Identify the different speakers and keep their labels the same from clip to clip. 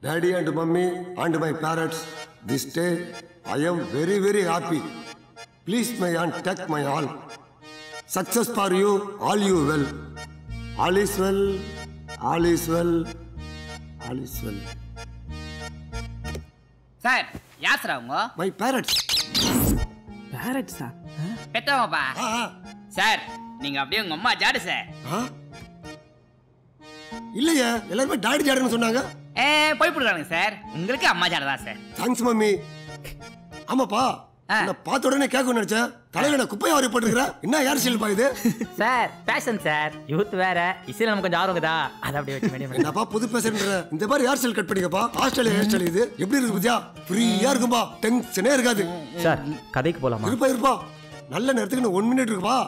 Speaker 1: Daddy and mommy and my parents, this day I am very very happy. Please my aunt take my all. Success for you, all you well. All is well, all is well, all is well.
Speaker 2: Sir யார் sir அவங்க
Speaker 1: My parents.
Speaker 3: பேரட்ஸா
Speaker 2: பெத்தவங்கப்பா
Speaker 1: ஆ, ஆ,
Speaker 2: sir நீங்க அப்படியே உங்க அம்மா ஜாடு சார்
Speaker 1: ஆ. இல்லையே எல்லாருமே டாடி ஜாடுன்னு சொன்னாங்க
Speaker 2: ஏ போய் போடுறாங்க சார் உங்களுக்கு அம்மா ஜாடு தான் சார்
Speaker 1: தேங்க்ஸ் மம்மி ஆமாப்பா
Speaker 2: ஆ.
Speaker 1: நான் பார்த்த உடனே கேட்கணும்னு நினைச்சேன் தலையில நான் குப்பையா வரி போட்டுருக்கிறேன் என்ன ஹேர் ஸ்டைல் இது
Speaker 4: சார் பேஷன் சார் யூத் வேற இசையில் நமக்கு கொஞ்சம் ஆர்வம் இருக்குதா அதை அப்படியே வச்சு மெயின்டைன்
Speaker 1: என்னப்பா புது பேசுற இந்த மாதிரி ஹேர் ஸ்டைல் கட் பண்ணிக்கப்பா ஆஸ்திரேலியா ஹேர் ஸ்டைல் இது எப்படி இருக்கு பத்தியா ஃப்ரீயா இருக்கும்பா டென்ஷனே இருக்காது
Speaker 4: சார் கதைக்கு போலாமா
Speaker 1: இருப்பா இருப்பா நல்ல நேரத்துக்கு இன்னும் ஒன் மினிட் இருக்குப்பா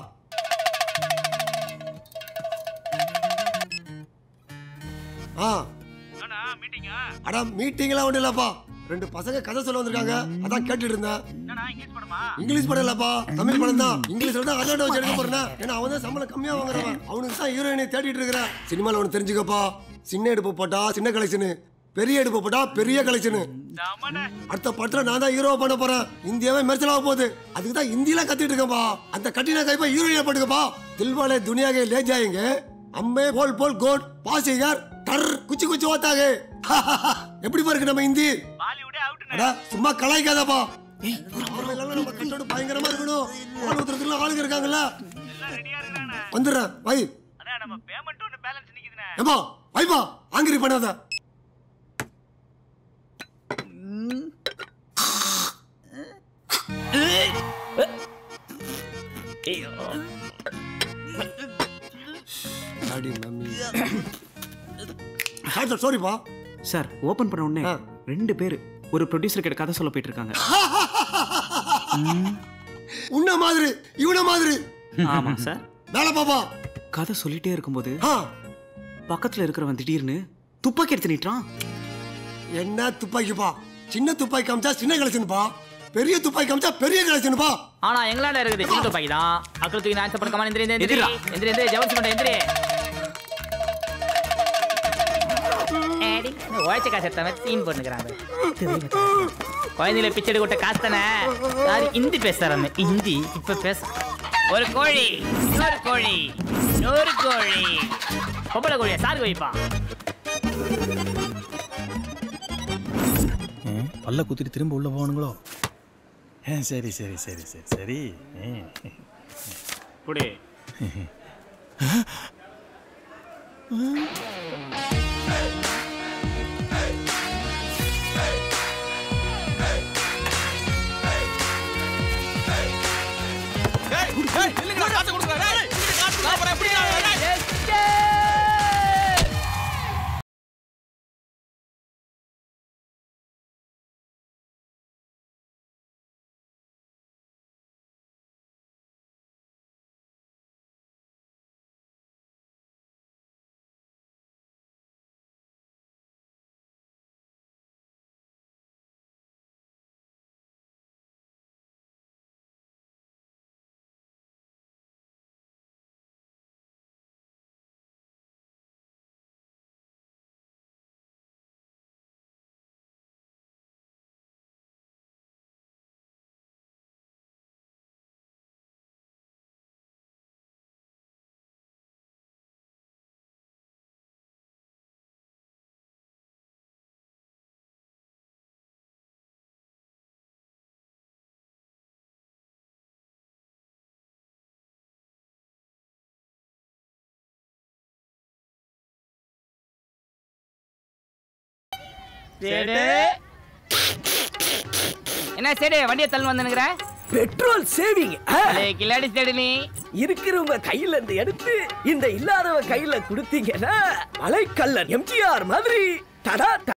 Speaker 1: ஆ அடா மீட்டிங்லாம் ஒன்றும் இல்லப்பா ரெண்டு பசங்க கதை சொல்ல வந்திருக்காங்க அதான் கேட்டுட்டு இருந்தேன் இங்கிலீஷ் படம் இல்லப்பா தமிழ் படம் தான் இங்கிலீஷ்ல தான் அர்ஜென்ட் வச்சு எடுக்க போறேன் ஏன்னா அவன் தான் சம்பளம் கம்மியா வாங்குறவன் அவனுக்கு தான் ஹீரோயினை தேடிட்டு இருக்கிறேன் சினிமால ஒன்று தெரிஞ்சுக்கப்பா சின்ன எடுப்பு போட்டா சின்ன கலெக்ஷனு பெரிய எடுப்பு போட்டா பெரிய கலெக்ஷனு அடுத்த படத்துல நான் தான் ஹீரோ பண்ண போறேன் இந்தியாவே மெர்ச்சலாக போகுது அதுக்கு தான் ஹிந்தியில கத்திட்டு இருக்கேன்ப்பா அந்த கட்டின கைப்பா ஹீரோயினை போட்டுக்கப்பா தில்வாலே துனியாகே லே ஜாயங்க அம்மே போல் போல் கோட் பாஸ் யார் டர் குச்சி குச்சி ஓத்தாங்க எப்படி பாருக்கு நம்ம ஹிந்தி அடா சும்மா கலாய்க்காதப்பா ஆர்வம் இல்லாம நம்ம கட்டோடு பயங்கரமா இருக்கணும் ஆள் ஊத்துறதுக்குள்ள ஆளுங்க இருக்காங்கல்ல வந்துடுறேன் வை ஏப்பா வைப்பா ஆங்கிரி பண்ணாத டாடி மம்மி சார் சாரிப்பா
Speaker 3: சார் ஓபன் பண்ண உடனே
Speaker 1: ஆ.
Speaker 3: ரெண்டு பேர் ஒரு ப்ரொடியூசர் கிட்ட கதை சொல்ல போயிட்டு இருக்காங்க
Speaker 1: உன்ன மாதிரி இவன மாதிரி
Speaker 3: ஆமா சார்
Speaker 1: வேலை பாப்பா
Speaker 3: கதை சொல்லிட்டே இருக்கும்போது
Speaker 1: ஆ,
Speaker 3: பக்கத்துல இருக்கிறவன் திடீர்னு துப்பாக்கி எடுத்து நீட்டான்
Speaker 1: என்ன துப்பாக்கிப்பா சின்ன துப்பாக்கி காமிச்சா சின்ன கலெக்ஷனுப்பா பெரிய துப்பாக்கி காமிச்சா பெரிய கலெக்ஷனுப்பா
Speaker 4: ஆனா எங்களாண்ட இருக்குது சின்ன துப்பாக்கி தான் அக்கள் தூக்கி நான் படுக்காம எந்திரி எந்திரி எந்திரி
Speaker 3: எதிரா.
Speaker 4: எந்திரி எந்திரி ஜவர்சி பண்ண எந்திரி ஏடி, இந்த உழைச்ச காசு எடுத்த மாதிரி சீன் போட்டுக்கிறாங்க குழந்தையில பிச்சடி கொட்ட காசு தானே சாரி ஹிந்தி பேசுறாங்க ஹிந்தி இப்ப பேச ஒரு கோழி இன்னொரு கோழி நூறு கோழி பொம்பளை கோழியா சார் கோழிப்பா
Speaker 5: பல்ல குத்திட்டு திரும்ப உள்ள போகணுங்களோ ஆ சரி சரி சரி சரி சரி ம்.
Speaker 4: குடி என்ன சரி வண்டியை தள்ளு வந்துனுக்குற
Speaker 6: பெட்ரோல் சேவிங்
Speaker 4: கில்லாடி சைடு நீ
Speaker 6: இருக்கிறவங்க கையில இருந்து எடுத்து இந்த இல்லாதவங்க கையில கொடுத்தீங்கன்னா மலைக்கல்லன் எம்ஜிஆர் மாதிரி தடா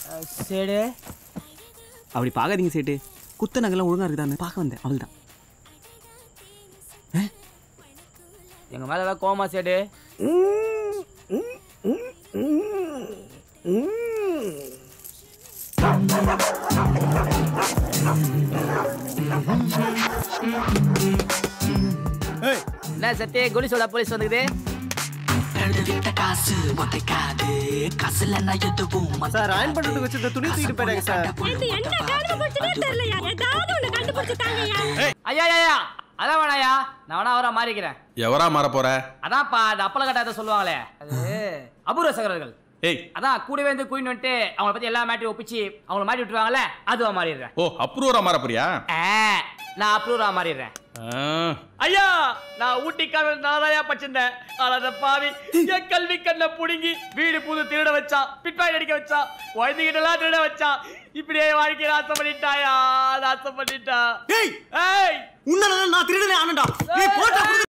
Speaker 4: சரி
Speaker 3: அப்படி பார்க்காதீங்க சேட்டு குத்த நகைலாம் ஒழுங்கா இருக்குதான்னு பார்க்க வந்தேன் அவள் தான்
Speaker 4: எங்க மேல ஏதாவது கோமா சேடு என்ன சத்தே குலிசோட போலீஸ் வந்துக்குது
Speaker 3: சார் அயன் பண்ணுறதுக்கு வச்சிருந்த துணி தூக்கிட்டு போயிட்டாங்க சார்
Speaker 7: இது என்ன கண்டுபிடிச்சதே தெரியலையா ஏதாவது ஒண்ணு கண்டுபிடிச்சிட்டாங்கயா
Speaker 4: ஐயா ஐயா அதான் வேணாயா நான் வேணா அவரா மாறிக்கிறேன்
Speaker 8: எவரா மாற போற
Speaker 4: அதான்ப்பா அந்த அப்பள கட்டாயத்தை சொல்லுவாங்களே அது அபூர்வ சகரர்கள்
Speaker 8: ஏய்
Speaker 4: அதான் கூடவே வந்து குயின் வந்துட்டு அவங்கள பத்தி எல்லா மேட்டையும் ஒப்பிச்சு அவங்கள மாட்டி விட்டுருவாங்கல்ல அதுவா மாறிடுறேன்
Speaker 8: ஓ அப்ரூவரா மாற போறியா
Speaker 4: ஆ, நான் அப்ரூவரா மாறிடுறேன்
Speaker 8: ஆ,
Speaker 4: ஐயா நான் ஊட்டி காவல் நாதாயா படிச்சிருந்தேன் ஆனா அந்த பாவி என் கல்வி கண்ணை புடுங்கி வீடு புது திருட வச்சான் பிட்பாய் அடிக்க வச்சான் குழந்தைகிட்ட எல்லாம் திருட வச்சான் இப்படியே வாழ்க்கையை நாசம் பண்ணிட்டாயா நாசம் பண்ணிட்டா
Speaker 3: ஏய்
Speaker 4: ஏய்
Speaker 3: உன்னால நான் திருடனே ஆனண்டா நீ போட்ட